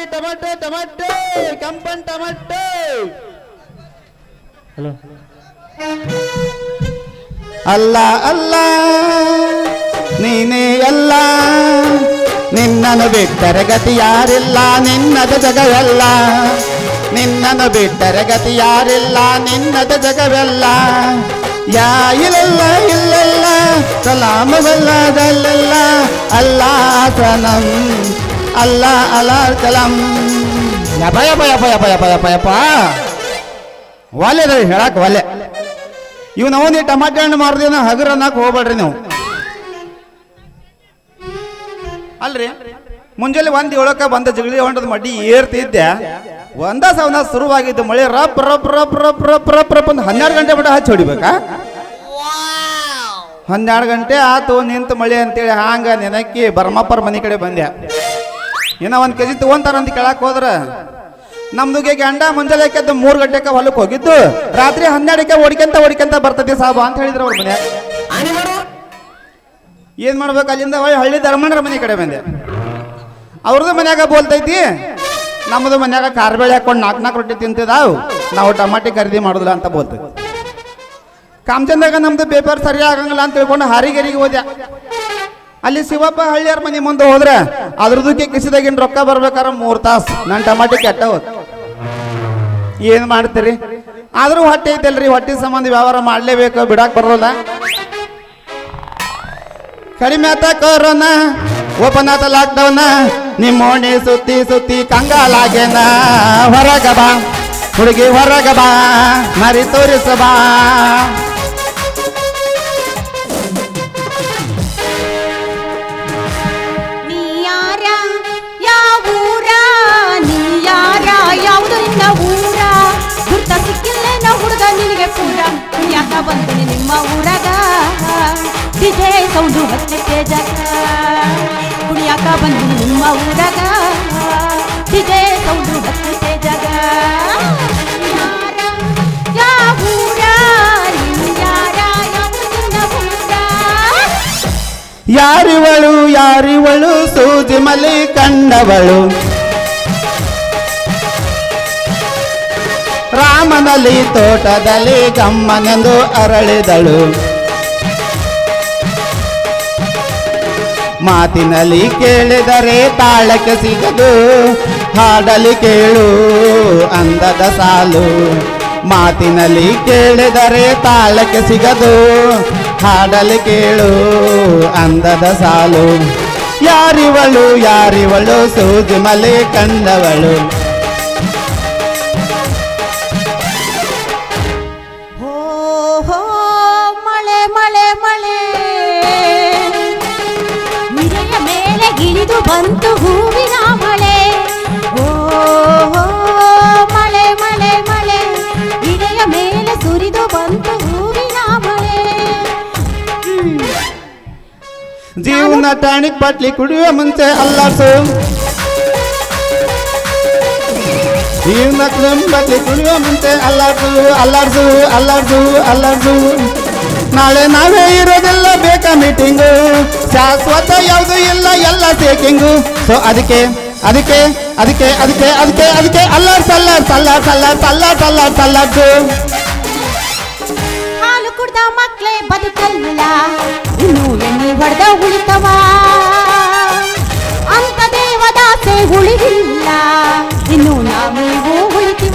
Tomato tomato ಕೆಂಪನ್ tomato hello ಅಲ್ಲ ಅಲ್ಲ ನೀನೇ ಅಲ್ಲ ನಿನ್ನನ್ನು ಬಿಟ್ಟರೆ ಗತಿ ಯಾರಿಲ್ಲ ನಿನ್ನದ ಜಗವೆಲ್ಲ ನಿನ್ನನ್ನು ಬಿಟ್ಟರೆ ಗತಿ ಯಾರಿಲ್ಲ ನಿನ್ನದ ಜಗವೆಲ್ಲ ಯಾ ಇಲ್ಲ ಇಲ್ಲಲ್ಲ ಸಲಾಮವಲ್ಲದಲ್ಲ ಅಲ್ಲ ಸನಂ ಅಲ್ಲ ಅಲ ಕಲಂ ಯಪ ಯಪ ಯಪ ಯಪ ಯಪ ಯಪ ಯಪ ಒಲ್ಲೆ ಹೇಳಕ್ ಒಲ್ಲೆ ಇವ್ ನಾವು ನೀವು ಟಮಾಟೆ ಹಣ್ಣು ಮಾರ್ದೇನ ಹಗರ್ ಅನ್ನಕ್ ಹೋಗ್ಬೇಡ್ರಿ ನೀವು ಅಲ್ರಿ ಮುಂಜಾನೆ ಒಂದ್ ಏಳಕ್ಕ ಬಂದ ಜಗಳಿ ಹೊಂಡದ ಮಡ್ಡಿ ಏರ್ತಿದ್ದೆ ಒಂದ ಸವನ ಶುರುವಾಗಿದ್ದು ಮಳೆ ರಪ್ ರಪ್ ರಪ್ ರಪ್ ರಪ್ ರಪ್ ರಪ್ ಅಂತ ಹನ್ನೆರಡು ಗಂಟೆ ಮಟ್ಟ ಹಚ್ಚಿ ಹೊಡಿಬೇಕಾ ಹನ್ನೆರಡು ಗಂಟೆ ಆತು ನಿಂತು ಮಳೆ ಅಂತೇಳಿ ಹಾಂಗ ನೆನಕ್ಕಿ ಬರ್ಮಪ್ಪರ ಮನೆ ಕಡೆ ಬಂದೆ ಏನೋ ಒಂದ್ ಕೆಜಿ ತಗೊಂತಾರ ಅಂತ ಕೇಳಕ್ ಹೋದ್ರ ನಮ್ದುಗೆ ಗಂಡ ಮುಂಜಾನೆ ಎದ್ದು ಮೂರು ಗಂಟೆಗೆ ಹೊಲಕ್ಕೆ ಹೋಗಿದ್ದು ರಾತ್ರಿ ಹನ್ನೆರಡಕ್ಕೆ ಹೊಡಿಕೊಂತ ಹೊಡಿಕೊಂತ ಬರ್ತದೆ ಸಾಬ ಅಂತ ಹೇಳಿದ್ರು ಅವ್ರ ಮನೆ ಏನ್ ಮಾಡ್ಬೇಕು ಅಲ್ಲಿಂದ ಹೊಳ್ಳಿ ಹಳ್ಳಿ ಧರ್ಮಣ್ಣರ ಮನೆ ಕಡೆ ಬಂದೆ ಅವ್ರದ್ದು ಮನ್ಯಾಗ ಬೋಲ್ತೈತಿ ನಮ್ಮದು ಮನ್ಯಾಗ ಕಾರ್ಬೇಳೆ ಹಾಕೊಂಡು ನಾಲ್ಕು ನಾಲ್ಕು ರೊಟ್ಟಿ ತಿಂತಿದಾವ್ ನಾವು ಟಮಾಟಿ ಖರೀದಿ ಮಾಡುದಿಲ್ಲ ಅಂತ ಬೋಲ್ತೈತಿ ಕಾಮಚಂದಾಗ ನಮ್ದು ಪೇಪರ್ ಸರಿ ಆಗಂಗಿಲ್ಲ ಅಂತ ತಿಳ್ಕೊಂಡು ಹಾರಿಗೆರಿಗೆ ಹೋದೆ ಅಲ್ಲಿ ಶಿವಪ್ಪ ಹಳ್ಳಿಯರ ಮನೆ ಮುಂದೆ ಹೋದ್ರೆ ಅದ್ರದಕ್ಕೆ ಕಿಸಿದಾಗಿನ ರೊಕ್ಕ ಬರ್ಬೇಕಾರ ಮೂರ್ ತಾಸು ನನ್ನ ಟಮಾಟಿ ಕೆಟ್ಟ ಹೋತ್ ಏನ್ ಮಾಡ್ತೀರಿ ಆದ್ರೂ ಹೊಟ್ಟೆ ಐತಲ್ರಿ ಹೊಟ್ಟೆ ಸಂಬಂಧ ವ್ಯವಹಾರ ಮಾಡ್ಲೇಬೇಕು ಬಿಡಾಕ್ ಬರೋಲ್ಲ ಕಡಿಮೆ ಆತ ಕೊರೋನಾ ಓಪನ್ ಆತ ಲಾಕ್ಡೌನ್ ನಿಮ್ಮ ಓಣಿ ಸುತ್ತಿ ಸುತ್ತಿ ಕಂಗಾಲಾಗೇನ ಹೊರಗ ಬಾ ಹುಡುಗಿ ಹೊರಗ ಬಾ ಮರಿ ತೋರಿಸ ಬಾ ನೀ ಯಾರ ಯಾವ ಊರ ನೀ ಯಾರ ಯಾವುದು ನಿನ್ನ ಊರ ಗುರ್ತ ಸಿಕ್ಕಿಲ್ಲೇನ ಹುಡುಗ ನಿನಗೆ ಪೂರ ಯಾಕ ಬಂದಿನಿ ನಿಮ್ಮ ಊರಾಗ ಡಿಜೆ ಸೌಂಡು ಹಚ್ಚಕ್ಕೆ ಜಗ ಕುಣಿಯಾಕ ಬಂದಿನಿ ನಿಮ್ಮ ಊರಾಗ ಡಿಜೆ ಸೌಂಡು ಹಚ್ಚಕ್ಕೆ ಜಗ ಯಾರ ಯಾವ ಊರ ನೀ ಯಾರ ಯಾವುದು ನಿನ್ನ ಊರ ಯಾರಿವಳು ಯಾರಿವಳು ಸೂಜಿ ಮಲಿ ಕಂಡವಳು ರಾಮನಲ್ಲಿ ತೋಟದಲ್ಲಿ ಗಮ್ಮನೆಂದು ಅರಳಿದಳು ಮಾತಿನಲ್ಲಿ ಕೇಳಿದರೆ ತಾಳಕ್ಕೆ ಸಿಗದು ಹಾಡಲಿ ಕೇಳು ಅಂದದ ಸಾಲು ಮಾತಿನಲ್ಲಿ ಕೇಳಿದರೆ ತಾಳಕ್ಕೆ ಸಿಗದು ಹಾಡಲಿ ಕೇಳು ಅಂದದ ಸಾಲು ಯಾರಿವಳು ಯಾರಿವಳು ಸೂಜಿ ಮಲೆ ಕಂಡವಳು ಹೋ ಹೋ ಮಳೆ ಮಳೆ ಮಳೆ ಮಿರೆಯ ಮೇಲೆ ಗಿಳಿದು ಬಂತು ಹೂವಿನ ಮಳೆ ಓ ಹೋ ಮಳೆ ಮಳೆ ಮಳೆ ಗಿಳೆಯ ಮೇಲೆ ಸುರಿದು ಬಂತು ಹೂವಿನ ಮಳೆ ಹ್ಮ್. ಜೀವನ ಟಾಣಿಕ್ ಬಾಟ್ಲಿ ಕುಡಿಯುವ ಮುಂಚೆ ಅಲ್ಲಾಡ್ಸು ಜೀವನ ಬಾಟ್ಲಿ ಕುಡಿಯುವ ಮುಂಚೆ ಅಲ್ಲಾಡ್ಸು ಅಲ್ಲಾಡ್ಸು ಅಲ್ಲಾಡ್ಸು ಅಲ್ಲಾಡ್ಸು ನಾಳೆ ನಾವೇ ಇರೋದೆಲ್ಲ ಬೇಕಾ ಮೀಟಿಂಗು ಶಾಶ್ವತ ಯಾವುದು ಇಲ್ಲ ಎಲ್ಲ ಟೇಕಿಂಗು ಸೊ ಅದಕ್ಕೆ ಅದಕ್ಕೆ ಅದಕ್ಕೆ ಅದಕ್ಕೆ ಅದಕ್ಕೆ ಅದಕ್ಕೆ ಅಲ್ಲಾಡ್ಸ್ ಅಲ್ಲಾಡ್ಸ್ ಅಲ್ಲಾಡ್ಸ್ ಅಲ್ಲಾಡ್ಸ್ ಅಲ್ಲಾಡ್ಸ್ ಅಲ್ಲಾಡ್ಸ್ ಅಲ್ಲಾಡ್ಸು ಹಾಲು ಕುಡ್ದ ಮಕ್ಳೇ ಬದುಕಲ್ಲ ಇನ್ನು ಎಣ್ಣೆ ಹೊಡೆದ ಉಳಿತವ ಅಂತ ದೇವದಾಸೆ ಉಳಿದಿಲ್ಲ ಇನ್ನು ನಾವು ಉಳಿತೀವ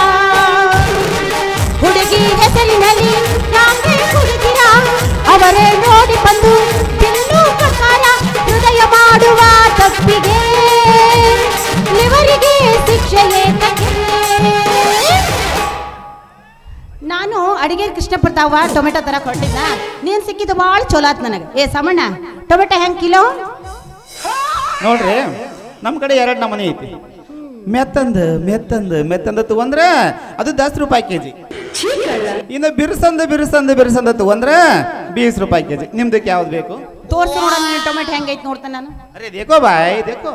ಹುಡುಗಿ ಹೆಸರಿನಲ್ಲಿ ನಾವೇ ಹುಡುಗಿರ ಅವರೇ ನೋಡಿ ಬಂದು ತಿನ್ನು ಪ್ರಕಾರ ಹೃದಯ ಮಾಡುವ ತಪ್ಪಿಗೆ ಇವರಿಗೆ ಶಿಕ್ಷೆ ಏತಕ್ಕೆ ನಾನು ಅಡಿಗೆ ಇಷ್ಟಪಡ್ತಾವ ಟೊಮೆಟೊ ತರ ಕೊಟ್ಟಿದ್ದ ನೀನ್ ಸಿಕ್ಕಿದ್ದು ಭಾಳ ಚಲೋ ಆತ್ ನನಗೆ ಏ ಸಮಣ್ಣ ಟೊಮೆಟೊ ಹೆಂಗ್ ಕಿಲೋ ನೋಡ್ರಿ ನಮ್ಮ ಕಡೆ ಎರಡು ನಮೂನಿ ಐತಿ ಮೆತ್ತಂದ ಮೆತ್ತಂದ ಮೆತ್ತಂದ ತಗೊಂಡ್ರೆ ಅದು ದಸ್ ರೂಪಾಯಿ ಕೆಜಿ ಇನ್ನು ಬಿರ್ಸಂದ ಬಿರ್ಸಂದ ಬಿರ್ಸಂದ ತಗೊಂಡ್ರೆ ಬೀಸ್ ರೂಪಾಯಿ ಕೆಜಿ ನಿಮ್ದಕ್ಕೆ ಯಾವ್ದು ಬೇಕು ತೋರ್ಸು ನೋಡೋಣ ನೀನು ಟೊಮೆಟೊ ಹೆಂಗೈತೆ ನೋಡ್ತಾನೆ ನಾನು ಅರೆ ದೇಕೋ ಬಾಯ್ ದೇಕೋ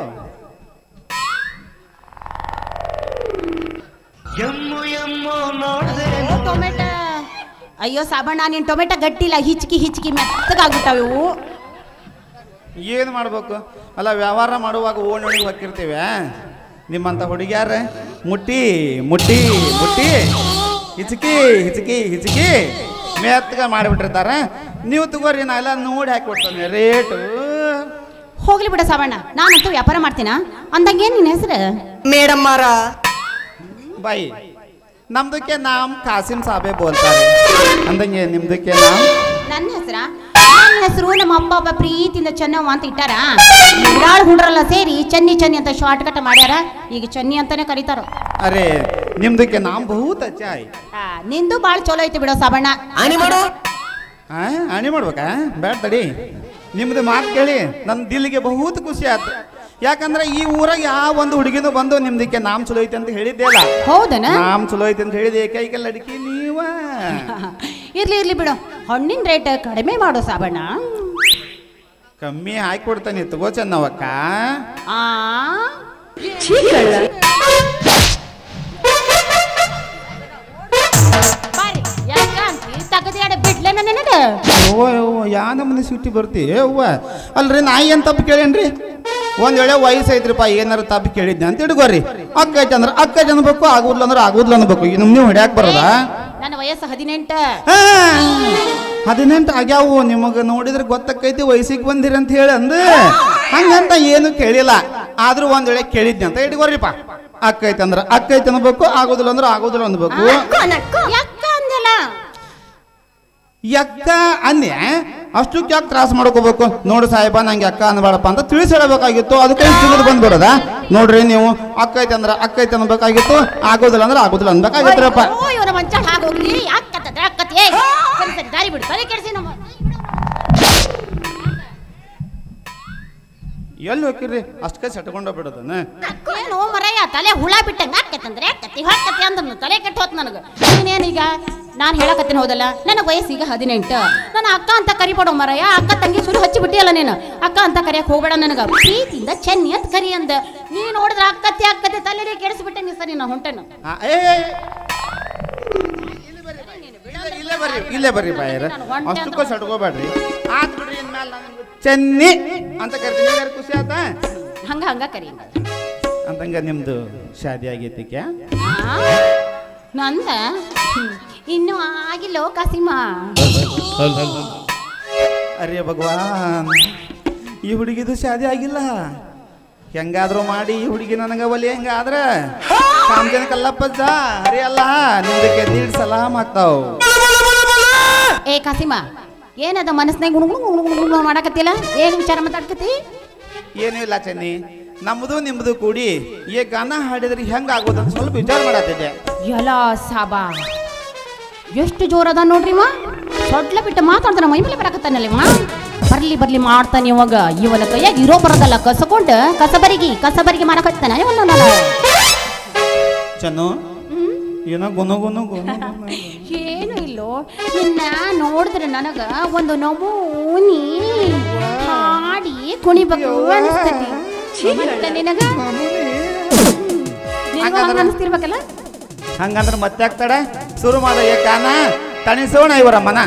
ಓ, ಟೊಮೆಟೊ ಅಯ್ಯೋ ಸಾಬಣ್ಣ ನೀನ್ ಟೊಮೆಟೊ ಗಟ್ಟಿಲ್ಲ ಹಿಚ್ಕಿ ಹಿಚ್ಕಿ ಮೆತ್ತಗಾಗ್ಬಿಟ್ಟಾವ ಇವು ಏನು ಮಾಡ್ಬೇಕು ಅಲ್ಲ ವ್ಯವಹಾರ ಮಾಡುವಾಗ ಓಣಿ ಹಾಕಿರ್ತೀವಿ ನಿಮ್ಮಂತ ಹುಡುಗ್ಯಾರ ಮುಟ್ಟಿ ಮುಟ್ಟಿ ಮುಟ್ಟಿ ಹಿಚಕಿ ಹಿಚಕಿ ಹಿಚಕಿ ಮೆತ್ತಗ ಮಾಡಿಬಿಟ್ಟಿರ್ತಾರ ನೀವು ತಗೋರಿ ನಾ ಎಲ್ಲ ನೋಡಿ ಹಾಕಿಬಿಡ್ತಾನೆ ರೇಟು ಹೋಗ್ಲಿ ಬಿಡ ಸಾವಣ್ಣ ನಾನಂತೂ ವ್ಯಾಪಾರ ಮಾಡ್ತೀನ ಅಂದಂಗೇನ್ ನಿನ್ನ ಹೆಸರು ಮೇಡಮ್ ಮಾರ ಬಾಯಿ ನಮ್ದಕ್ಕೆ ನಾಮ್ ಕಾಸಿಂ ಸಾಬೆ ಬೋಲ್ತಾರೆ ಅಂದಂಗೆ ನಿಮ್ದಕ್ಕೆ ನಾಮ್ ನನ್ನ ಹೆಸರ ನನ್ನ ಹೆಸರು ನಮ್ಮ ಅಪ್ಪ ಒಬ್ಬ ಪ್ರೀತಿಯಿಂದ ಚೆನ್ನವ್ವ ಅಂತ ಇಟ್ಟಾರ ಹುಡಾಳ್ ಹುಡ್ರಲ್ಲ ಸೇರಿ ಚನ್ನಿ ಚನ್ನಿ ಅಂತ ಶಾರ್ಟ್ ಕಟ್ ಮಾಡ್ಯಾರ ಈಗ ಚನ್ನಿ ಅಂತಾನೆ ಕರೀತಾರ ಅರೆ ನಿಮ್ದಕ್ಕೆ ನಾಮ್ ಬಹುತ್ ಅಚ್ಚಾಯ್ ಆ, ನಿಂದು ಬಾಳ್ ಚಲೋ ಐತಿ ಬಿಡೋ ಸಾಬಣ್ಣ ಆನಿ ಮಾಡು ಆ ಅಣಿ ಮಾಡ್ಬೇಕಾ ಬೇಡ ತಡಿ ನಿಮ್ದು ಮಾತು ಕೇಳಿ ನನ್ನ ದಿಲ್ಗೆ ಬಹುತ್ ಖುಷಿ ಆಯ್ತು ಯಾಕಂದ್ರೆ ಈ ಊರಾಗ ಯಾವ ಒಂದು ಹುಡುಗಿನೂ ಬಂದು ನಿಮ್ದಕ್ಕೆ ನಾಮ್ ಚಲೋ ಐತೆ ಅಂತ ಹೇಳಿದ್ದೆ ಅಲ್ಲ ಹೌದನ ನಾಮ್ ಚಲೋ ಐತೆ ಅಂತ ಹೇಳಿದೆ ಕೈಗೆಲ್ಲ ಅಡಿಕೆ ನೀವ ಇರ್ಲಿ ಇರ್ಲಿ ಬಿಡು ಹಣ್ಣಿನ ರೇಟ್ ಕಡಿಮೆ ಮಾಡೋ ಸಾಬಣ್ಣ ಕಮ್ಮಿ ಹಾಕಿ ಕೊಡ್ತಾನೆ ತಗೋ ಚೆನ್ನವಕ್ಕ ಆ ಬಾರಿ ಯಾಕ ಅಂತಿ ತಗದ್ಯಾಡ ಬಿಡ್ಲೇನ ನಿನಗ ಅವ್ವ ಅವ್ವ ಯಾ ನಮ್ಮನೆ ಸಿಟ್ಟಿ ಬರ್ತಿ ಅವ್ವ ಅಲ್ರಿ ನಾ ಏನು ತಪ್ಪು ಕೇಳೇನ್ರಿ ಒಂದ್ ವೇಳೆ ವಯಸ್ಸು ಐತ್ರಿಪ್ಪ ಏನಾರ ತಪ್ಪು ಕೇಳಿದ್ದೆ ಅಂತ ಹಿಡ್ಕೋರಿ ಅಕ್ಕ ಐತೆ ಅಂದ್ರೆ ಅಕ್ಕ ಐತೆ ಅನ್ಬೇಕು ಆಗುದ್ಲ ಅಂದ್ರೆ ಆಗುದ್ಲ ಅನ್ಬೇಕು ಈಗ ನೀವು ಹೊಡ್ಯಾಕ್ ಬರೋದ ನನ್ನ ವಯಸ್ಸು ಹದಿನೆಂಟ ಹದಿನೆಂಟು ಆಗ್ಯಾವು ನಿಮಗೆ ನೋಡಿದ್ರೆ ಗೊತ್ತಕ್ಕೈತಿ ವಯಸ್ಸಿಗೆ ಬಂದಿರಿ ಅಂತ ಹೇಳಿ ಅಂದ ಹಂಗಂತ ಏನು ಕೇಳಿಲ್ಲ ಆದ್ರೂ ಒಂದ್ ವೇಳೆ ಕೇಳಿದ್ದೆ ಅಂತ ಇಟ್ಕೋರಿಪ್ಪ ಅಕ್ಕ ಐತೆ ಅಂದ್ರೆ ಅಕ್ಕ ಐತೆ ಅನ್ಬೇಕು ಆಗೋದಿಲ್ಲ ಅಂದ್ರೆ ಆಗೋದಿಲ್ಲ ಅನ್ಬೇಕು ಯಾಕ ಅಂದಲ್ಲ ಯಕ್ಕ ಅನ್ಯ ಅಷ್ಟಕ್ಕೆ ಯಾಕೆ ತ್ರಾಸ ಮಾಡ್ಕೋಬೇಕು ನೋಡು ಸಾಹೇಬ ನಂಗೆ ಅಕ್ಕ ಅನ್ಬೇಡಪ್ಪ ಅಂತ ತಿಳಿಸಿ ಹೇಳಬೇಕಾಗಿತ್ತು ಅದಕ್ಕೆ ತಿಳಿದು ಬಂದ್ಬಿಡದ ನೋಡ್ರಿ ನೀವು ಅಕ್ಕ ಐತೆ ಅಂದ್ರೆ ಅಕ್ಕ ಐತೆ ಅನ್ಬೇಕಾಗಿತ್ತು ಆಗೋದಿಲ್ಲ ಅಂದ್ರೆ ಆಗೋದಿಲ್ಲ ಅನ್ಬೇಕಾಗಿತ್ರಪ್ಪ ಓ ಇವನ ಮಂಚಾಳ ಹಾಗೋಗ್ಲಿ ಯಾಕತ್ತದ ಅಕ್ಕತಿ ಏ ಸರಿ ಸರಿ ದಾರಿ ಬಿಡು ತಲೆ ಕೆಡಿಸಿ ನಮ್ಮ ಎಲ್ಲಿ ಹೋಗಿರ್ರಿ ಅಷ್ಟಕ್ಕೆ ಸೆಟ್ಕೊಂಡ ಬಿಡೋದನ್ನ ಏನು ಮರಯ್ಯ ತಲೆ ಹುಳ ಬಿಟ್ಟಂಗ ಆಕತ್ತಂದ್ರೆ ಆಕತಿ ಹೊಕ್ಕತಿ ಅಂದ್ರ ತಲೆ ಕೆಟ್ಟ ಹೋತ್ ನನಗೆ ನೀನೇನೀಗ ನಾನು ಹೇಳಕತ್ತೀನಿ ಹೋದಲ್ಲ ನನ್ನ ವಯಸ್ಸೀಗ ಹದಿನೆಂಟು ನನ್ನ ಅಕ್ಕ ಅಂತ ಕರಿಬೇಡ ಮರಯ್ಯ ಅಕ್ಕ ತಂಗಿ ಸುರು ಹಚ್ಚಿ ಬಿಟ್ಟಿಯಲ್ಲ ನೀನು ಅಕ್ಕ ಅಂತ ಕರಿಯಕ್ ಹೋಗ್ಬೇಡ ನನಗ ಪ್ರೀತಿಯಿಂದ ಚೆನ್ನಿ ಅಂತ ಕರಿ ಅಂದ ನೀ ನೋಡಿದ್ರೆ ಅಕ್ಕತಿ ಅಕ್ಕತಿ ತಲೆ ಕೆಡಿಸ್ಬಿಟ್ಟೆ ನೀ ಸರಿ ನಾ ಹೊಂಟೆನು ಆ, ಏ, ಏ, ಏ. ಇಲ್ಲೇ- ಇಲ್ಲೇ ಬರ್ರಿ ಇಲ್ಲೇ ಬರ್ರಿ ಬಾಯರ ಅಷ್ಟಕ್ಕೂ ಸಟ್ಕೋಬೇಡ್ರಿ ಆತ್ ಬಿಡ್ರಿ ಇನ್ಮೇಲೆ ನಾನು ನಿಮ್ಗೆ ಚೆನ್ನಿ ಅಂತ ಕರಿತೀನಿ ಯಾರು ಖುಷಿ ಆತಾ ಹಂಗ ಹಂಗ ಕರಿ ಅಂತಂಗ ನಿಮ್ದು ಶಾದಿ ಆಗೈತಿ ಕ್ಯಾ ಆ? ನಂದ ಹ್ಮ್. ಇನ್ನೂ ಆಗಿಲ್ಲೋ ಕಾಸಿಮ ಅರೆ ಭಗವಾನ್ ಈ ಹುಡುಗಿದು ಶಾದಿ ಆಗಿಲ್ಲ ಹೆಂಗಾದ್ರೂ ಮಾಡಿ ಈ ಹುಡುಗಿ ನನಗ ಒಲಿ ಹೆಂಗಾದ್ರ ಕಾಮಜನ ಕಲ್ಲಪ್ಪಜ್ಜ ಅರೆ ಅಲ್ಲ ನಿಮ್ದಕ್ಕೆ ದೀಡ್ ಸಲಾಮ್ ಆಗ್ತಾವ್ ಏ ಕಾಸಿಮ ಏನದ ಮನಸ್ನಾಗ ಗುಣಗುಣ ಗುಣಗುಣ ಗುಣಗುಣ ಮಾಡಕತ್ತಿಲ್ಲ ಏನ್ ವಿಚಾರ ಮಾತಾಡ್ಕತಿ ಏನೂ ಇಲ್ಲ ಚೆನ್ನಿ ನಮ್ದು ನಿಮ್ದು ಕೂಡಿ ಈ ಗಾನ ಹಾಡಿದ್ರೆ ಹೆಂಗ ಆಗೋದಂತ ಸ್ವಲ್ಪ ವಿಚಾರ ಮಾಡತ್ತಿದ್ದೆ ಎಲ್ಲ ಸಾಬಾ ಎಷ್ಟು ಜೋರದ ನೋಡ್ರಿ ಮಾ ಸೊಡ್ಲ ಬಿಟ್ಟು ಮಾತಾಡ್ತಾನ ಮೈ ಮೇಲೆ ಬರಕತ್ತಾನಲ್ಲಿ ಮಾ ಬರ್ಲಿ ಬರ್ಲಿ ಮಾಡ್ತಾನೆ ಇವಾಗ ಇವನ ಕೈಯಾಗ ಇರೋ ಬರೋದಲ್ಲ ಕಸಕೊಂಡ ಕಸಬರಿಗೆ ಕಸಬರಿಗೆ ಮಾಡಕತ್ತಾನ ಇವನ್ನ ನಾನು ಚೆನ್ನು ಏನೋ ಗುನು ಗುನು ಗುನು ಗುನು. ಏನು ಇಲ್ಲೋ ನಿನ್ನ ನೋಡಿದ್ರೆ ನನಗ ಒಂದು ನಮೂನಿ ಹಾಡಿ ಕುಣಿಬೇಕು ಅನಿಸ್ತತಿ ಮತ್ತೆ ನಿನಗ ನಿನಗೂ ಹಂಗ ಅನಿಸ್ತಿರ್ಬೇಕಲ್ಲ ಹಂಗಂದ್ರೆ ಮತ್ತೆ ಆಗ್ತಾಳೆ ಶುರು ಮಾಡ ಈ ಗಾನ ತಣಿಸೋಣ ಇವರ ಮನ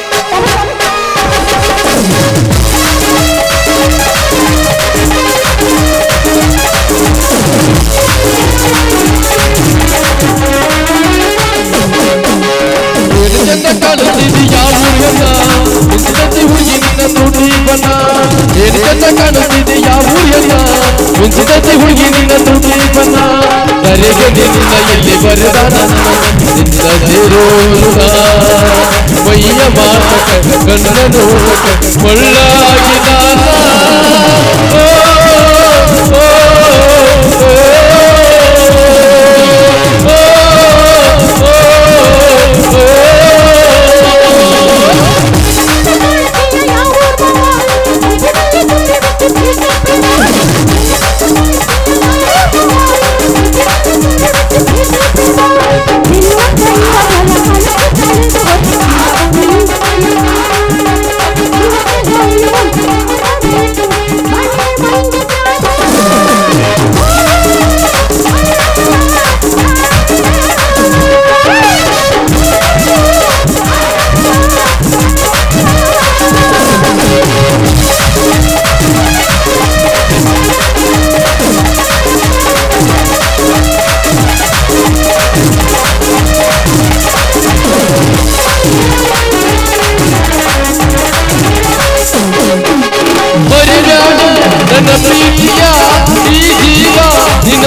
ಚಂದ ಕಾಣುತ್ತಿದ್ದು ಯಾವ ಊರಿಯನ್ನ ಮುಂಚಿನಂತೆ ಹುಡುಗಿ ನಿನ್ನ ತುಟಿ ಬಣ್ಣ ಏನು ಚಂದ ಕಾಣುತ್ತಿದ್ದು ಯಾವ ಊರಿಯನ್ನ ಮುಂಚಿನಂತೆ ಹುಡುಗಿ ನಿನ್ನ ತುಟಿ ಬಣ್ಣ ಕರೆಗೆ ನಿನ್ನ ಎಲ್ಲಿ ಬರೆದ ನಿನ್ನ ಸೇರೋರುಗ ಮೈಯ ಮಾತಕ ಕಣ್ಣ ನೋಡಕ ಕೊಳ್ಳಾಗಿ ನಾನ ಓ, ಓ, ಓ, Thank you.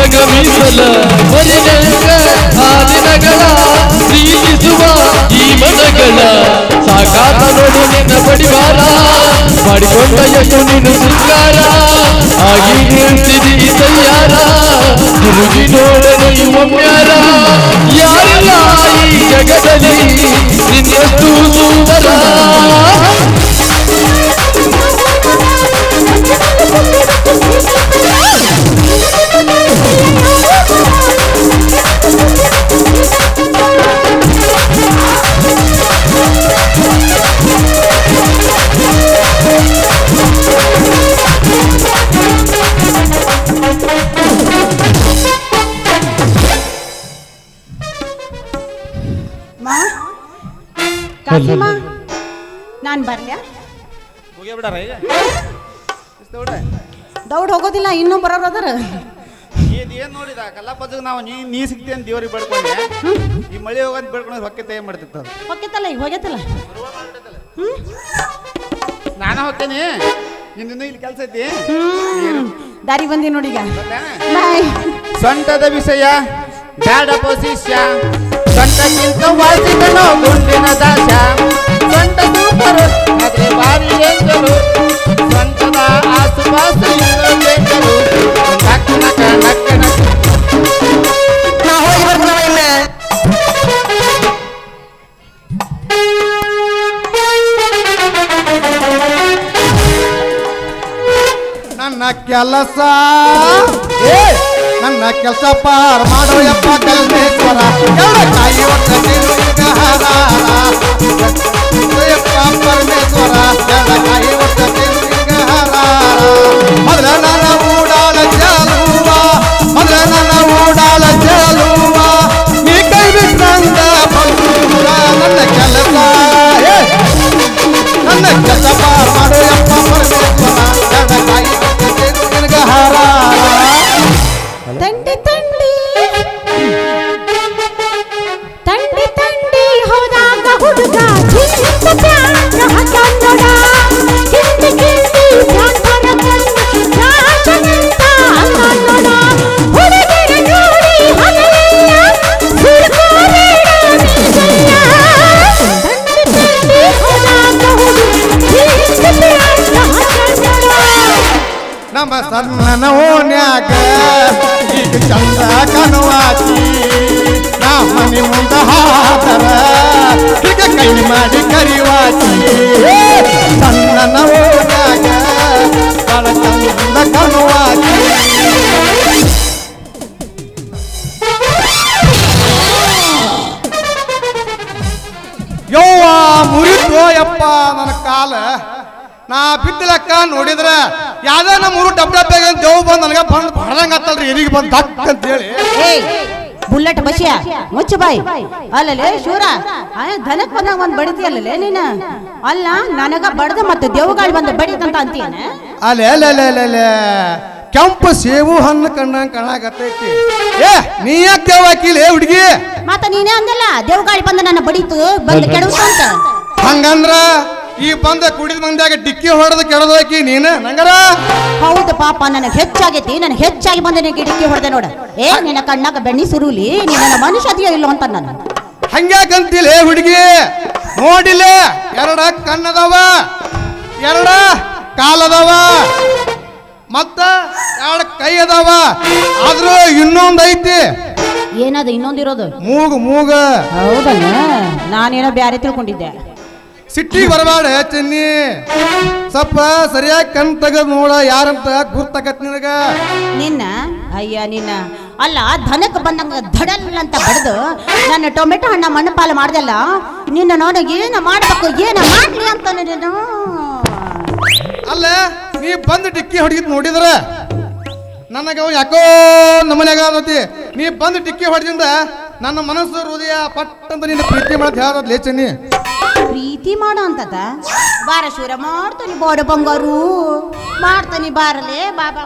ನಿನಗ ಮೀಸಲ ಮರಿನಂಗ ಆ ದಿನಗಳ ಪ್ರೀತಿಸುವ ಈ ಮನಗಳ ಸಾಕಾತ ನೋಡು ನಿನ್ನ ಬಡಿವಾರ ಮಾಡಿಕೊಂಡ ಎಷ್ಟು ನೀನು ಶೃಂಗಾರ ಆಗಿ ನಿಲ್ಸಿದಿ ತಯ್ಯಾರ ತಿರುಗಿ ನೋಡಲು ಒಮ್ಮ್ಯಾರ ಯಾರಿಲ್ಲ ಈ ಜಗದಲ್ಲಿ ನಿನ್ನಷ್ಟು ಸುಂದರ ಮಾ ಕಾಕಿಮಾ ನಾನು ಬರ್ಲ್ಯಾ ಹೋಗೇ ಬಿಡಾರ ಈಗ ದೌಡ್ ಹೋಗೋದಿಲ್ಲ ಇನ್ನೂ ಬರೋರು ಅದಾರ ಇದು ಏನು ನೋಡಿದ ಕಲ್ಲಪ್ಪಜ್ಜಗ್ ನಾವು ನೀ ನೀ ಸಿಗ್ತಿ ಅಂತ ದೇವ್ರಿಗೆ ಬೇಡ್ಕೊಂಡೆ ಈ ಮಳೆ ಹೋಗೋದು ಬೇಡ್ಕೊಂಡ್ರೆ ಹೊಕ್ಕೆ ತಯಾರು ಮಾಡ್ತಿತ್ತು ಅದು ಹೋಗ್ಯತ್ತಲ್ಲ ಈಗ ಹೋಗ್ಯತ್ತಲ್ಲ ಹ್ಮ್ ನಾನು ಹೋಗ್ತೇನೆ ನಿನ್ನ ಇಲ್ಲಿ ಕೆಲಸ ಐತಿ ಹ್ಮ್ ದಾರಿ ಬಂದಿ ನೋಡಿ ಈಗ ಬರ್ಲಾ? ಬಾಯ್ ಸೊಂಟದ ವಿಷಯ ಬ್ಯಾಡ ಶಿಷ್ಯ ಸೊಂಟಕ್ಕಿಂತ ವಾಸಿದನು ಗುಂಡಿನ ದಾಸ ಸೊಂಟ ಸೂಪರ್ ಮತ್ತೆ ಬಾರಿ ಡೇಂಜರು ಸೊಂಟದ ಆಸುಪಾಸು ಇಲ್ಲೋ ಡೇಂಜರು ನಕ್ಕ ನಕ್ಕ ನಕ್ಕ ನಕ್ಕ ನಾ ಹೋಗಿ ಬರ್ತೀನವ ಇನ್ನ ನನ್ನ ಕೆಲಸ ಏ ನನ್ನ ಕೆಲಸ ಪಾರ್ ಮಾಡೋ ಯಪ್ಪ ಕಲ್ಮೇಶ್ವರ ಎಲ್ಲ ಕಾಯಿ ಒಟ್ಟ ತಿರುಗಿಗ ಹಾರಾರ. ಯಪ್ಪ ಪರಮೇಶ್ವರ ಎಲ್ಲ ಕಾಯಿ ಒಟ್ಟ ತಿರುಗಿಗ ಹಾರಾರ. ಮೊದಲ ನನ್ನ ಊಡಾಲ ಚಾಲುವ ಮೊದಲ ನನ್ನ ಊಡಾಲ ಚಾಲುವ ನೀ ಕೈ ಬಿಟ್ಟಂಗ ಬಂದೂರ ನನ್ನ ಕೆಲಸ ಏ ನನ್ನ ಕೆಲಸ ಪಾರ್ ಮಾಡೋ ಯಪ್ಪ ಪರಮೇಶ್ವರ ನನ್ನ ಕಾಯಿ ಒಟ್ಟ ತಿರುಗಿಗ ಹಾರಾರ. ತಂಡಿ ತಂಡಿ ತಂಡಿ ತಂಡಿ ಹೋದಾಗ ಹುಡುಗ ಚಿಂತ ಪ್ಯಾಂಟ್ ಹಾಕೊಂಡೋಡ ಕಿಂಡಿ ಕಿಂಡಿ ಪ್ಯಾಂಟ್ ಹೊರಕೊಂಡು ರಾಜನಂತ ಅಂಗಂಡೋಡ ಹುಡುಗರ ನೋಡಿ ಹಗಲೆಲ್ಲ ಸುರ್ಕೋಬೇಡ ನೀಸಲ್ಲ ತಂಡಿ ತಂಡಿ ಹೋದಾಗ ಹುಡುಗ ಚಿಂತ ಪ್ಯಾಂಟ್ ಹಾಕೊಂಡೋಡ ನಮ್ಮ ಸಣ್ಣನ ಓನ್ಯಾಗ ಈಗ ಚಂದ ಕನುವಾತಿ ನಾ ಮನೆ ಮುಂದ ಹಾದರ ಈಗ ಕೈ ಮಾಡಿ ಕರಿವಾತಿ ಸಣ್ಣನ ಓನ್ಯಾಗ ಬಹಳ ಚಂದ ಕನುವಾತಿ ಯವ್ವ ಮುರಿತು ಯಪ್ಪ ನನ್ನ ಕಾಲ ನಾ ಬಿದ್ದಲಕ್ಕ ನೋಡಿದ್ರ ಯಾವ್ದೇ ನಮ್ಮ ಊರು ಡಬ್ ಡಬ್ಬ್ಯಾಗ ದೇವ್ ಬಂದ್ ನನಗ ಬಂದ್ ಹೊಡೆದಂಗ ಆತಲ್ರಿ ಎಲ್ಲಿಗೆ ಬಂದ್ ದಕ್ ಅಂತ ಹೇಳಿ ಏಯ್ ಬುల్లಟ್ ಬಸಿಯ ಮುಚ್ಚು ಬಾಯ್ ಅಲ್ಲಲೇ ಶೂರ ಆ, ದನಕ್ ಬಂದಾಗ ಒಂದ್ ಬಡಿತಿಯಲ್ಲಲೇ ನೀನ ಅಲ್ಲ ನನಗ ಬಡ್ದ ಮತ್ತೆ ದೇವಗಾಳಿ ಬಂದ ಬಡಿತಂತ ಅಂತೀಯನ ಅಲೆ ಅಲೆ ಅಲೆ ಅಲೆ ಅಲೆ ಕೆಂಪು ಸೇಬು ಹಣ್ಣು ಕಣ್ಣಂಗ್ ಕಾಣಾಕತ್ತೈತಿ ಏ ನೀ ಯಾಕೆ ದೇವ್ ಹಾಕಿಲ್ಲ ಹುಡುಗಿ ಮತ್ತ ನೀನೇ ಅಂದಲ್ಲ ದೇವಗಾಳಿ ಬಂದ ನನ್ನ ಬಡಿತು ಬಂದು ಕೆಡವುತ್ತಂತ ಹಂಗಂದ್ರ ಈ ಬಂದ ಕುಡಿದ ಮಂದ್ಯಾಗ ಡಿಕ್ಕಿ ಹೊಡೆದ ಕೆಡದೋಕಿ ನೀನು ನಂಗರ ಹೌದು ಪಾಪ ನನಗೆ ಹೆಚ್ಚಾಗೈತಿ ನನಗೆ ಹೆಚ್ಚಾಗಿ ಬಂದ ನಿನಗೆ ಡಿಕ್ಕಿ ಹೊಡೆದೆ ನೋಡ ಏ ನಿನ್ನ ಕಣ್ಣಾಗ ಬೆಣ್ಣಿ ಸುರುಲಿ ನೀ ನನ್ನ ಮನುಷ್ಯ ಅದೆಯೋ ಇಲ್ಲೋ ಅಂತ ನಾನು ಹಂಗ್ಯಾಕಂತಿಲ್ಲ ಹುಡುಗಿ ನೋಡಿಲ್ಲ ಎರಡ ಕಣ್ಣದವ ಎರಡ ಕಾಲದವ ಮತ್ತ ಎರಡು ಕೈ ಅದಾವ ಆದ್ರೂ ಇನ್ನೊಂದ್ ಐತಿ ಏನದು ಇನ್ನೊಂದಿರೋದು ಮೂಗು ಮೂಗ ಹೌದಲ್ಲ ನಾನೇನೋ ಬ್ಯಾರೆ ತಿಳ್ಕೊಂಡಿದ್ದೆ ಸಿಟ್ಟಿಗೆ ಬರಬೇಡ ಚೆನ್ನಿ ಸ್ವಲ್ಪ ಸರಿಯಾಗಿ ಕಣ್ ತೆಗೆದು ನೋಡ ಯಾರಂತ ಗುರ್ತಕತ್ ನಿನಗ ನಿನ್ನ ಅಯ್ಯ ನಿನ್ನ ಅಲ್ಲ ಧನಕ್ಕೆ ಬಂದಂಗ ಧಡಲ್ ಅಂತ ಬಡ್ದು ನನ್ನ ಟೊಮೆಟೊ ಹಣ್ಣ ಮಣ್ಣು ಪಾಲು ಮಾಡ್ದಲ್ಲ ನಿನ್ನ ನಾನು ಏನು ಮಾಡ್ಬೇಕು ಏನು ಮಾಡ್ಲಿ ಅಂತ ನೀನು ಅಲ್ಲ ನೀ ಬಂದು ಡಿಕ್ಕಿ ಹೊಡಿದ್ ನೋಡಿದ್ರ ನನಗ ಅವ ಯಾಕೋ ನಮ್ಮನ್ಯಾಗ ಆಗತಿ ನೀ ಬಂದು ಡಿಕ್ಕಿ ಹೊಡೆದಿಂದ ನನ್ನ ಮನಸ್ಸು ಹೃದಯ ಪಟ್ ಅಂತ ನಿನ್ನ ಪ್ರೀತಿ ಮಾಡತ್ ಹೇಳೋದ್ ಲೇ ಚೆನ್ನಿ ಪ್ರೀತಿ ಮಾಡೋ ಅಂತದ ಬಾರ ಶೂರ ಮಾಡ್ತಾನೆ ಬೋಡ ಬಂಗಾರು ಮಾಡ್ತಾನೆ ಬಾರಲೇ ಬಾಬಾ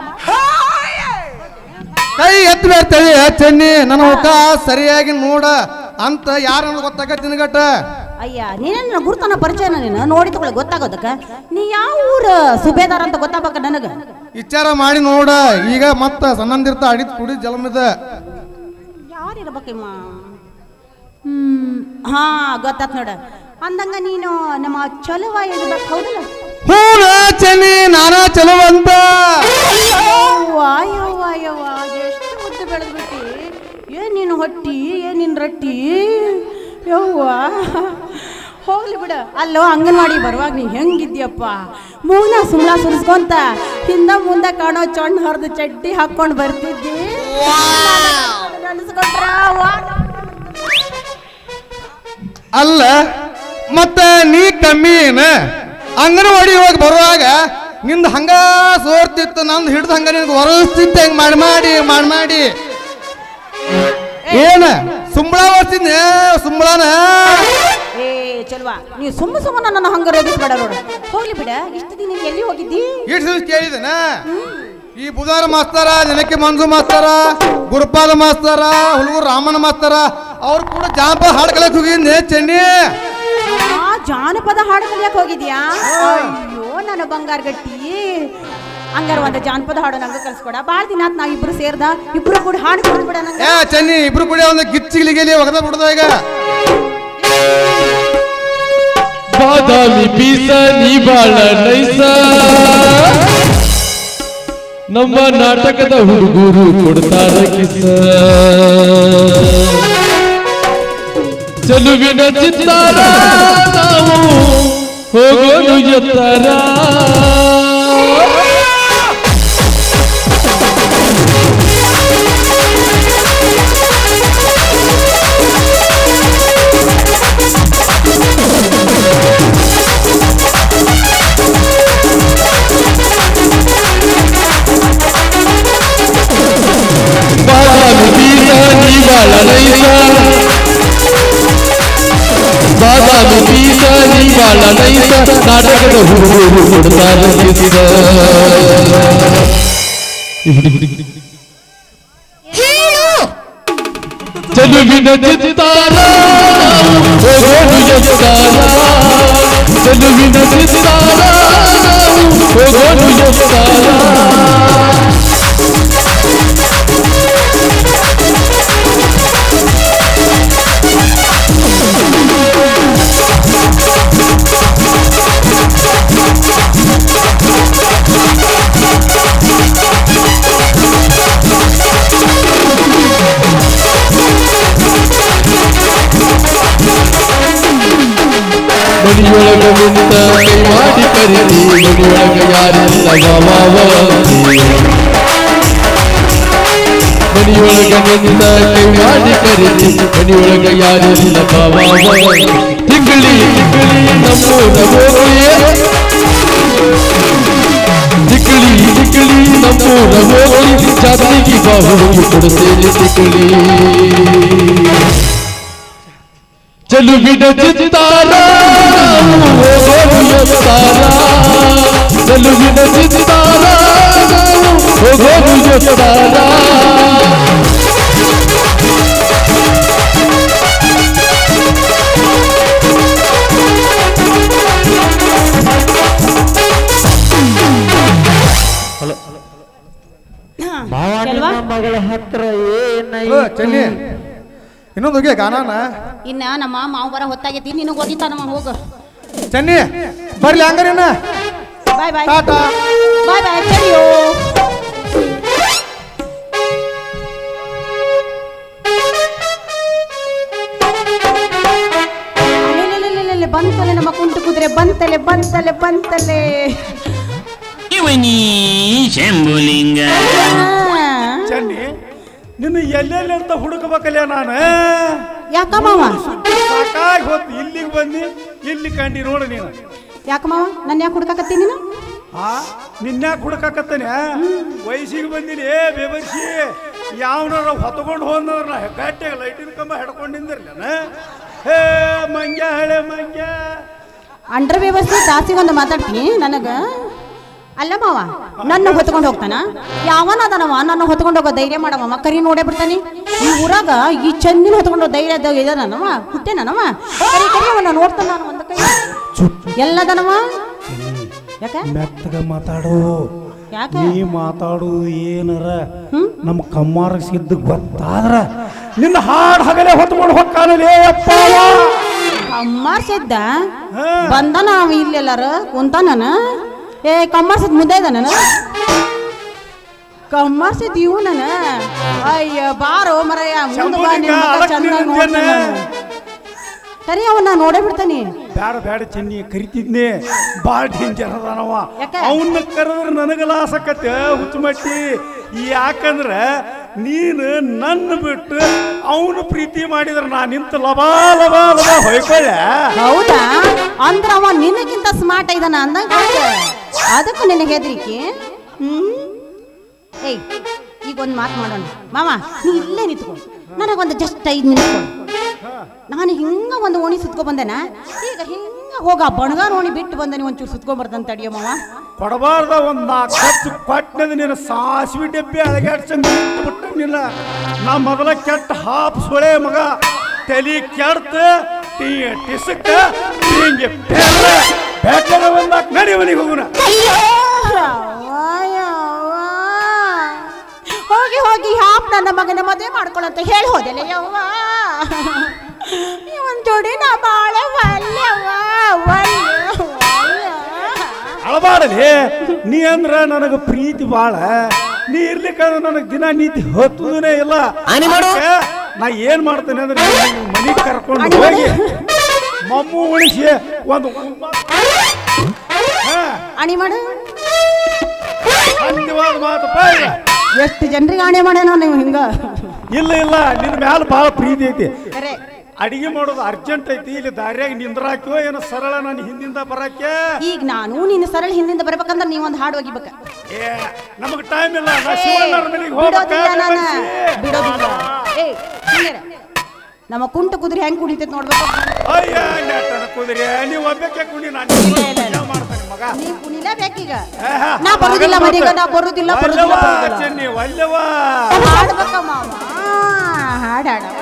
ಕೈ ಎತ್ತಿ ಬೇಡ್ತೇಳಿ ಚೆನ್ನಿ ನನ್ನ ಮುಖ ಸರಿಯಾಗಿ ನೋಡ ಅಂತ ಯಾರನ್ನ ಗೊತ್ತಾಗತ್ತೆ ನಿನಗಟ್ಟ ಅಯ್ಯ ನೀನೇನ ಗುರ್ತನ ಪರಿಚಯನ ನೀನು ನೋಡಿ ತಗೊಳ್ಳಿ ಗೊತ್ತಾಗೋದಕ್ಕ ನೀ ಯಾವ ಊರ ಸುಬೇದಾರ ಅಂತ ಗೊತ್ತಾಗಬೇಕ ನನಗ ವಿಚಾರ ಮಾಡಿ ನೋಡ ಈಗ ಮತ್ತ ಸಣ್ಣಂದಿರ್ತ ಅಡಿತ್ ಕುಡಿ ಜಲಮದ ಯಾರಿರ್ಬೇಕಮ್ಮ ಹ್ಮ್ ಹಾ ಗೊತ್ತಾತ್ ನೋಡ ಅಂದಂಗ ನೀನು ನಮ್ಮ ಚಲುವ ಇರ್ಬೇಕು ಹೌದಲ್ಲ ಹೂನ ಚೆನ್ನಿ ನಾನಾ ಚಲೋ ಅಂತ ಯವ್ವ ಯವ್ವ ಯವ್ವ ಎಷ್ಟು ಮುದ್ದು ಬೆಳೆದ್ಬಿಟ್ಟಿ ಏನ್ ನೀನು ಹೊಟ್ಟಿ ಏನ್ ನಿನ್ ರೊಟ್ಟಿ ಯವ್ವ ಹೋಗ್ಲಿ ಬಿಡ ಅಲ್ಲೋ ಅಂಗನವಾಡಿ ಬರುವಾಗ ನೀ ಹೆಂಗಿದ್ಯಪ್ಪ ಮೂನ ಸುಮ್ಲ ಸುರಿಸ್ಕೊಂತ ಹಿಂದ ಮುಂದ ಕಾಣೋ ಚೊಣ್ಣ ಹರಿದು ಚಡ್ಡಿ ಹಾಕೊಂಡು ಬರ್ತಿದ್ದಿ ನೆನ್ಸ್ಕೊಂಡ್ರ ವಾ ಅಲ್ಲ ಮತ್ತ ನೀ ಕಮ್ಮಿ ಏನ ಅಂಗನವಾಡಿ ಹೋಗಿ ಬರುವಾಗ ನಿಂದ ಹಂಗ ಸೋರ್ತಿತ್ತು ನಂದು ಹಿಡ್ದು ಹಂಗ ನಿನ್ಗೆ ಹೊರಸ್ತಿತ್ತು ಹೆಂಗ್ ಮಾಡಿ ಮಾಡಿ ಮಾಡಿ ಮಾಡಿ ಏನ ಸುಂಬಳ ಓಡ್ತಿದ್ದೆ ಸುಂಬಳನ ಏ ಚಲ್ವಾ ನೀವು ಸುಮ್ಮ ಸುಮ್ಮನ ನನ್ನ ಹಂಗ ರೋಗಿಸ್ಬೇಡ ನೋಡು ಹೋಗ್ಲಿ ಬಿಡ ಇಷ್ಟು ದಿನ ಎಲ್ಲಿ ಹೋಗಿದ್ದಿ ಇಷ್ಟು ದಿವಸ ಕೇಳಿದನ ಈ ಬುಧವಾರ ಮಾಸ್ತರ ಜನಕ್ಕೆ ಮಂಜು ಮಾಸ್ತರ ಗುರುಪಾದ ಮಾಸ್ತರ ಹುಡುಗರು ರಾಮನ ಮಾಸ್ತರ ಅವ್ರು ಕೂಡ ಜಾನಪದ ಹಾಡು ಕಲಿಯಕ್ ಹೋಗಿದ್ದೆ ಚೆನ್ನಿ ಆ ಜಾನಪದ ಹಾಡು ಕಲಿಯಕ್ ಹೋಗಿದ್ಯಾ ಅಯ್ಯೋ ನನ್ನ ಬಂಗಾರ ಗಟ್ಟಿ ಹಂಗಾರ ಒಂದು ಜಾನಪದ ಹಾಡು ನಂಗೆ ಕಲ್ಸ್ಕೊಡ ಬಾಳ ದಿನ ಆತ್ ನಾವ್ ಇಬ್ರು ಸೇರ್ದ ಇಬ್ರು ಕೂಡ ಹಾಡು ಕೊಡ್ಬಿಡ ನಂಗೆ ಏ ಚೆನ್ನಿ ಇಬ್ರು ಕೂಡ ಒಂದು ಗಿಚ್ಚಿಗಿಲಿಗೆಲಿ ಒಗದ ಬಿಡದ ಈಗ ಬಾದಾಮಿ ಬೀಸ ನೀ ಬಾಳ ನೈಸ ನಮ್ಮ ನಾಟಕದ ಹುಡುಗರು ಕೊಡ್ತಾರ ಕಿಸ ಚೆಲುವಿನ ಚಿತ್ತಾರ ನಾವು ಹೋಗೋದು ಎತ್ತರ ಬಾದಾಮಿ ಬೀಸ ನೀ ಬಾಳ ನೈಸ ಬಾದಾಮಿ ಬೀಸ ನೀ ಬಾಳ ನೈಸ ನಾಟಕದ ಹುಡುಗರು ಕೊಡ್ತಾರ ಕಿಸ ಚೆಲುವಿನ ಚಿತ್ತಾರ ಹೋಗೋದು ಎತ್ತಾರ ಚೆಲುವಿನ ಚಿತ್ತಾರ ಹೋಗೋದು ಎತ್ತಾರ ಮಣಿಯೊಳಗ ನಿಂತ ಕೈ ಮಾಡಿ ಕರೀತಿ ಮಣಿಯೊಳಗ ಯಾರಿಲ್ಲ ಮಾವಾವಂತಿ ಮಣಿಯೊಳಗ ನಿಂತ ಕೈ ಮಾಡಿ ಕರೀತಿ ಮಣಿಯೊಳಗ ಯಾರಿಲ್ಲ ಮಾವಾವಂತಿ ತಿಂಗಳಿ ತಿಂಗಳಿ ನಮ್ಮೂರ ಹೋಗಿ ತಿಕ್ಕಳಿ ತಿಕ್ಕಳಿ ನಮ್ಮೂರ ಹೋಗಿ ಜಾತಿಗೆ ಬಾಹುಡುಗಿ ಕೊಡುತ್ತೇನೆ ತಿಕ್ಕಳಿ ಚೆಲುವಿನ ಚಿತ್ತಾರ ಹೋಗೋದು ಎತ್ತಾರ ಚೆಲುವಿನ ಚಿತ್ತಾರ ಹೋಗೋದು ಎತ್ತಾರ ಚಲ್ವಾ ಮಗಳ ಹತ್ರ ಏನೈ ಓ, ಚೆನ್ನಿ ಇನ್ನೊಂದು ಹೋಗಿ ಗಾನಾನ ಇನ್ನ ನಮ್ಮ ಮಾವು ಬರ ಹೊತ್ತಾಗೈತಿ ನಿನಗೆ ಓದಿತ ನಮ್ಮ ಹೋಗು ಚೆನ್ನಿ ಬರ್ಲಿ ಹಂಗಾರೇನ ಬಾಯ್ ಬಾಯ್ ಟಾಟಾ ಬಾಯ್ ಬಾಯ್ ಸರಿಯೋ ಅಲೆಲೆಲೆಲೆಲೆಲೆ, ಬಂತಲೆ ನಮ್ಮ ಕುಂಟು ಕುದುರೆ ಬಂತಲೆ ಬಂತಲೆ ಬಂತಲೆ ಇವನಿ ಶಂಭುಲಿಂಗ ಆ, ಚನ್ನಿ ನಿನ್ನ ಎಲ್ಲೆಲ್ಲಿ ಅಂತ ಹುಡುಕಬೇಕಲ್ಲ ನಾನು ಯಾಕ ಮಾವ ಸಾಕಾಗಿ ಹೋತು ಇಲ್ಲಿಗೆ ಬಂದು ಇಲ್ಲಿ ಕಂಡಿ ನೋಡು ನೀನು ಯಾಕ ಮಾವ ನನ್ನ ಯಾಕೆ ಹುಡ್ಕಾಕತ್ತಿ ನೀನು ಆ ನಿನ್ಯಾಕೆ ಹುಡುಕಾಕತ್ತಾನೆ ವಯಸ್ಸಿಗೆ ಬಂದಿನಿ ಏ ಬೇಬರ್ಸಿ ಯಾವನಾರ ಹೊತ್ಕೊಂಡು ಹೋದ್ನವ್ರನ್ನ ಗಟ್ಟಿಗೆ ಲೈಟಿನ ಕಂಬ ಹಿಡ್ಕೊಂಡು ನಿಂದಿರ್ಲೇನ ಹೇ ಮಂಗ್ಯ ಹಳೆ ಮಂಗ್ಯ ಅಂಡ್ರ ವ್ಯವಸ್ಥೆ ಜಾಸ್ತಿ ಒಂದು ಮಾತಾಡ್ತೀನಿ ನನಗ ಅಲ್ಲ ಮಾವ ನನ್ನ ಹೊತ್ಕೊಂಡು ಹೋಗ್ತಾನ ಯಾವನ ಅದನವ ನನ್ನ ಹೊತ್ಕೊಂಡು ಹೋಗೋ ಧೈರ್ಯ ಮಾಡವ ಕರಿ ನೋಡೇ ಬಿಡ್ತಾನಿ ಈ ಊರಾಗ ಈ ಚಂದಿನ ಹೊತ್ಕೊಂಡು ಧೈರ್ಯ ಇದಾನವ ಹುಟ್ಟೇನವ ಕರಿ ಕರಿಯವನ್ನ ನೋಡ್ತಾನ ನಾನು ಒಂದು ಕೈ ಎಲ್ಲದನವ ಯಾಕೆ ಮೆತ್ತಗ ಮಾತಾಡು ಯಾಕೆ ನೀ ಮಾತಾಡುದು ಏನರ ಹ್ಮ್? ನಮ್ಮ ಕಮ್ಮಾರ ಸಿದ್ದು ಗೊತ್ತಾದ್ರ ನಿನ್ನ ಹಾಡ್ ಹಗಲೇ ಹೊತ್ಕೊಂಡು ಹೊಕ್ಕಾನಲೇ ಅಪ್ಪ ಅವ. ಕಮ್ಮಾರ್ಸಿದ್ದ ಹಾ. ಬಂದ ನಾವು ಇಲ್ಲೆಲ್ಲಾರ ಕುಂತಾನ ಏ ಕಮ್ಮಾರ್ಸಿದ್ ಮುಂದೆ ಇದ್ದಾನ ಕಮ್ಮಾರ್ಸಿದ್ ಇವನನ ಅಯ್ಯ ಬಾರೋ ಮರಯ್ಯ ಮುಂದೆ ಬಾ ನಿನ್ ಮಗ ಶಂಭುಲಿಂಗ, ಚಂದ ಅಳಕ್ ನೋಡ್ತಾನ ನಿಂತೇನೆ. ಸರಿ ಅವನ್ನ ನೋಡೇ ಬಿಡ್ತಾನೆ ಬ್ಯಾಡ ಬ್ಯಾಡ ಚೆನ್ನಿ ಕರಿತಿದ್ನೆ ಬಾಳ ಡೇಂಜರ್ ಅದಾನವ ಯಾಕೆ? ಅವನ್ನ ಕರೆದ್ರೆ ನನಗ ಲಾಸಕತ್ತೆ ಹುಚ್ಚುಮಟ್ಟಿ ಯಾಕಂದ್ರ ನೀನು ನನ್ನ ಬಿಟ್ಟು ಅವನು ಪ್ರೀತಿ ಮಾಡಿದ್ರ ನಾ ನಿಂತ ಲಬಾ ಲಬಾ ಲಬಾ ಹೊಯ್ಕೊಳ್ಳ ಹೌದಾ ಅಂದ್ರ ಅವ ನಿನಗಿಂತ ಸ್ಮಾರ್ಟ್ ಇದಾನ ಅಂದಂಗ ಅದಕ್ಕೂ ನಿನಗೆ ಹೆದರಿಕೆ ಹ್ಮ್ ಏಯ್ ಈಗ ಒಂದು ಮಾತು ಮಾಡೋಣ ಮಾಮ ನೀ ಇಲ್ಲೇ ನಿಂತ್ಕೊ ನನಗೊಂದು ಜಸ್ಟ್ ಐದು ಮಿನಿಟ್ ಕೊಡು ನಾನು ಹಿಂಗ ಒಂದು ಓಣಿ ಸುತ್ಕೊ ಬಂದೆನ ಈಗ ಹಿಂಗ ಹೋಗ ಬಣಗಾರ ಓಣಿ ಬಿಟ್ಟು ಬಂದ ನೀವು ಒಂಚೂರು ಸುತ್ಕೊಂಡ್ ಬರ್ತಾನೆ ತಡಿಯೋ ಮಾವ ಕೊಡಬಾರ್ದ ಒಂದ್ ನಾಲ್ಕು ಖರ್ಚು ಕೊಟ್ಟನದ ನೀನು ಸಾಸಿವೆ ಡಬ್ಬಿ ಅಳಗಾಡ್ಸಂಗ್ ಬಿಟ್ಟು ನಿಲ್ಲ ನಾ ಮೊದಲ ಕೆಟ್ಟ ಹಾಪ್ ಸೊಳೆ ಮಗ ತಲಿ ಕೆಡ್ತ ಟೀ ಟಿಸಕ್ಕ ಹಿಂಗೆ ಬೇಕಾದ್ರೆ ಒಂದ್ ನಾಲ್ಕು ನಡಿ ಮನೆಗೆ ಹೋಗುಣ ಹೋಗಿ ಹೋಗಿ ಹಾಪ್ ನನ್ನ ಮಗನ ಮದುವೆ ಮಾಡ್ಕೊಳಂತ ಹೇಳಿ ಹೋದೆಲೆ ಯವ್ವ ಇವನ್ ಜೋಡಿ ನಾ ಬಾಳ ಒಲ್ಲೆವ್ವ ಒಲ್ಲೆ ಒಲ್ಲೆ. ಅಳಬಾಡಲಿ ನೀ ಅಂದ್ರ ನನಗ ಪ್ರೀತಿ ಬಾಳ ನೀ ಇರ್ಲಿಕ್ಕಂದ್ರ ನನಗ ದಿನ ನೀತಿ ಹೊತ್ತುದೇ ಇಲ್ಲ ಅದಕ್ಕೆ ನಾ ಏನ್ ಮಾಡ್ತೇನೆ ಅಂದ್ರೆ ಮನಿಗ್ ಕರ್ಕೊಂಡು ಅಣಿ ಮಾಡು. ಹೋಗಿ ಮಮ್ಮು ಉಳಿಸಿ ಒಂದು ಹಾ ಅಣಿ ಮಾಡು ಅಂದ್ಯವಾದ ಮಾತಪ್ಪ ಇದು. ಎಷ್ಟು ಜನರಿಗೆ ಆಣೆ ಮಾಡ್ಯಾನೋ ನೀವು ಹಿಂಗ ಇಲ್ಲ ಇಲ್ಲ ನಿನ್ನ ಮ್ಯಾಲ ಭಾಳ ಪ್ರೀತಿ ಐತಿ ಕರೆ ಅಡಿಗೆ ಮಾಡೋದು ಅರ್ಜೆಂಟ್ ಐತಿ ಇಲ್ಲಿ ದಾರ್ಯಾಗ ನಿಂದ್ರಾಕ್ಯೋ ಏನೋ ಸರಳ ನಾನು ಹಿಂದಿಂದ ಬರಾಕೆ ಈಗ ನಾನು ನಿನ್ನ ಸರಳ ಹಿಂದಿಂದ ಬರ್ಬೇಕಂದ್ರೆ ನೀವೊಂದು ಹಾಡು ಒಗಿಬೇಕ ಏ ನಮಗ್ ಟೈಮ್ ಇಲ್ಲ ನಾ ಏ, ಶಿವಣ್ಣರ ಮನೆಗೆ ಬಿಡೋದಿಲ್ಲ ನಾನು ಹೋಗ್ಬೇಕು ಬಿಡೋದಿಲ್ಲ ಏ ಹಿಂಗೇರ. ನಮ್ಮ ಕುಂಟ ಕುದುರೆ ಹೆಂಗ್ ಕುಡಿತೈತೆ ನೋಡ್ಬೇಕು ಅಯ್ಯ ನೆಟ್ಟನ ಕುದುರೆ ನೀವು ಒಬ್ಬಕ್ಕೆ ಕುಡಿ ನಾನು ಇಲ್ಲ, ಇಲ್ಲ, ಇಲ್ಲ. ಮಾಡ್ತಾನೆ ಮಗ ನೀ ಕುಣಿಲೇಬೇಕೀಗ ಆಹಾ, ನಾ ಬರುದಿಲ್ಲ ಹಾಗಲ್ಲ ಮನೆಗೆ ಮತ್ತೆ. ನಾ ಬರುದಿಲ್ಲ ಬರುದಿಲ್ಲ ಒಲ್ಲೆವಾ, ಬರುದಿಲ್ಲ ಚೆನ್ನಿ ಒಲ್ಲೆವಾ ಹಾಡ್ಬೇಕ ಮಾವ ಹಾಡ ಹಾಡ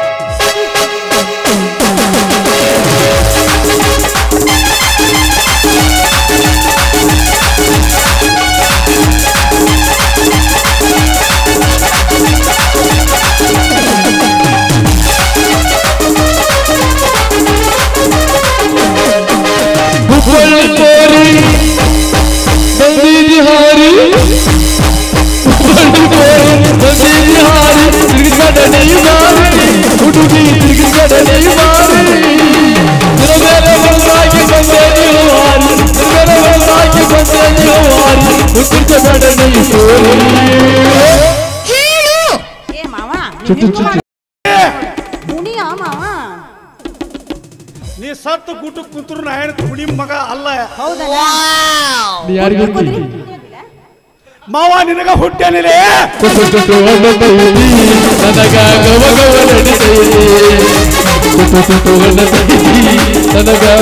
ಹುಬ್ಬಳ್ಳಿ ಕೋರಿ ಬಂದೀರಿ ಹಾರಿ ಹುಬ್ಬಳ್ಳಿ ಕೋರಿ ಬಂದೀರಿ ಹಾರಿ ತಿರುಗಡನೆ ಮಾರಿ ಹುಡುಗಿ ತಿರುಗಡನೆ ಮಾರಿ ತಿರುಗರ ಬಂದಾಗಿ ಬಂದೇರಿ ಹಾರಿ ತಿರುಗರ ಬಂದಾಗಿ ಬಂದೇರಿ ಹಾರಿ ತಿರುಗಡನೆ ಏ ಮಾವ ಚುಚ್ಚು ಚುಚ್ಚು ಕುಣಿಯ ಮಾವ ನೀ ಸತ್ತು ಗುಟ್ಟು ಕುಂತ್ರು ನಾ ಏನು ಕುಡಿ ಮಗ ಅಲ್ಲ ಹೌದಲ್ಲ ಯಾರಿಗೆ ಕುದುರೆ ಮಾವ ನಿನಗ ಹುಟ್ಟೇನಿಲ್ಲ ನನಗ ಗವ ಗವ ನಡಿತೈತಿ ನನಗ